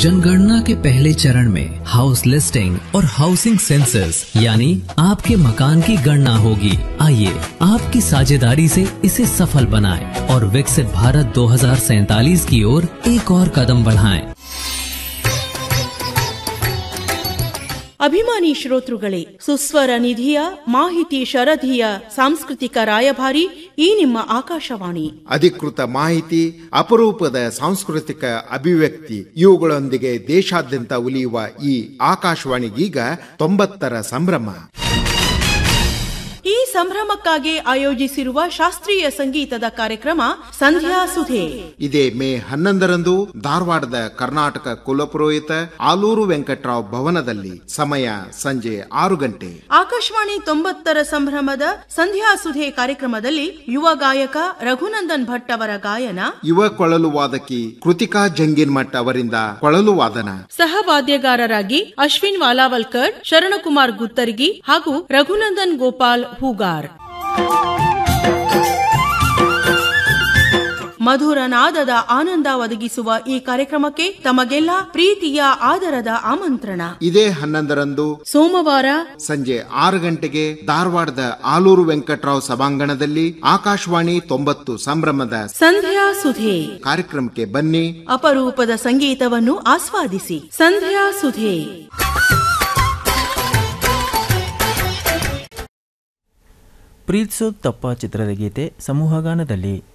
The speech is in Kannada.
जनगणना के पहले चरण में हाउस लिस्टिंग और हाउसिंग सेंसस यानी आपके मकान की गणना होगी आइए आपकी साझेदारी से इसे सफल बनाएं और विकसित भारत 2047 की ओर एक और कदम बढ़ाएं। ಅಭಿಮಾನಿ ಶ್ರೋತೃಗಳೇ ಸುಸ್ವರ ನಿಧಿಯ ಮಾಹಿತಿ ಶರಧಿಯ ಸಾಂಸ್ಕೃತಿಕ ರಾಯಭಾರಿ ಈ ನಿಮ್ಮ ಆಕಾಶವಾಣಿ ಅಧಿಕೃತ ಮಾಹಿತಿ ಅಪರೂಪದ ಸಾಂಸ್ಕೃತಿಕ ಅಭಿವ್ಯಕ್ತಿ ಇವುಗಳೊಂದಿಗೆ ದೇಶಾದ್ಯಂತ ಉಲಿಯುವ ಈ ಆಕಾಶವಾಣಿಗೀಗ ತೊಂಬತ್ತರ ಸಂಭ್ರಮ ಈ ಸಂಭ್ರಮಕ್ಕಾಗಿ ಆಯೋಜಿಸಿರುವ ಶಾಸ್ತ್ರೀಯ ಸಂಗೀತದ ಕಾರ್ಯಕ್ರಮ ಸಂಧ್ಯಾ ಸುಧೆ ಇದೇ ಮೇ ಹನ್ನೊಂದರಂದು ಧಾರವಾಡದ ಕರ್ನಾಟಕ ಕುಲಪುರೋಹಿತ ಆಲೂರು ವೆಂಕಟರಾವ್ ಭವನದಲ್ಲಿ ಸಮಯ ಸಂಜೆ ಆರು ಗಂಟೆ ಆಕಾಶವಾಣಿ ತೊಂಬತ್ತರ ಸಂಭ್ರಮದ ಸಂಧ್ಯಾ ಸುಧೆ ಕಾರ್ಯಕ್ರಮದಲ್ಲಿ ಯುವ ಗಾಯಕ ರಘುನಂದನ್ ಭಟ್ ಅವರ ಗಾಯನ ಯುವ ಕೊಳಲು ವಾದಕಿ ಕೃತಿಕಾ ಜಂಗಿನ್ಮಠ್ ಅವರಿಂದ ಕೊಳಲು ವಾದನ ಸಹ ವಾದ್ಯಗಾರರಾಗಿ ಅಶ್ವಿನ್ ವಾಲಾವಲ್ಕರ್ ಶರಣಕುಮಾರ್ ಗುತ್ತರ್ಗಿ ಹಾಗೂ ರಘುನಂದನ್ ಗೋಪಾಲ್ ಹೂಗಾರ್ ಮಧುರ ನಾದದ ಆನಂದ ಒದಗಿಸುವ ಈ ಕಾರ್ಯಕ್ರಮಕ್ಕೆ ತಮಗೆಲ್ಲ ಪ್ರೀತಿಯ ಆದರದ ಆಮಂತ್ರಣ ಇದೇ ಹನ್ನೊಂದರಂದು ಸೋಮವಾರ ಸಂಜೆ ಆರು ಗಂಟೆಗೆ ಧಾರವಾಡದ ಆಲೂರು ವೆಂಕಟರಾವ್ ಸಭಾಂಗಣದಲ್ಲಿ ಆಕಾಶವಾಣಿ ತೊಂಬತ್ತು ಸಂಭ್ರಮದ ಸಂಧ್ಯಾ ಸುಧೆ ಕಾರ್ಯಕ್ರಮಕ್ಕೆ ಬನ್ನಿ ಅಪರೂಪದ ಸಂಗೀತವನ್ನು ಆಸ್ವಾದಿಸಿ ಸಂಧ್ಯಾ ಸುಧೆ ಪ್ರೀತಿಸೋದು ತಪ್ಪ ಚಿತ್ರದ ಗೀತೆ ಸಮೂಹಗಾನದಲ್ಲಿ